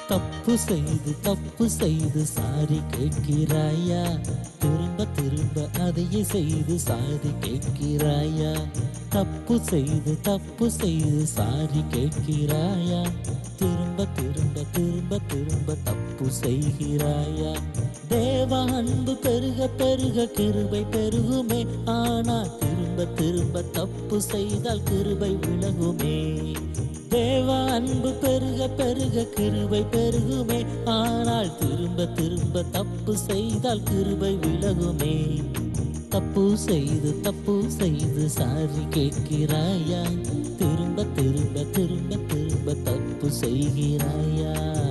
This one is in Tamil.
தப்பு செய்து தப்பு செய்து சாரி கேட்கிறாயா திரும்ப திரும்ப அதையே செய்து சாரி கேட்கிறாயா தப்பு செய்து தப்பு செய்து சாரி கேட்கிறாயா திரும்ப திரும்ப திரும்ப திரும்ப தப்பு செய்கிறாயா தேவ அன்பு பெருக பெருக கிருபை பெருகுமே ஆனா திரும்ப திரும்ப தப்பு செய்தால் கிருபை விலகுமே தேவ அன்பு பெருக பெருக கிருபை பெருகுமே ஆனால் திரும்ப திரும்ப தப்பு செய்தால் கிருபை விலகுமே தப்பு செய்து தப்பு செய்து சாரி கேட்கிறாயா திரும்ப திரும்ப திரும்ப திரும்ப தப்பு செய்கிறாயா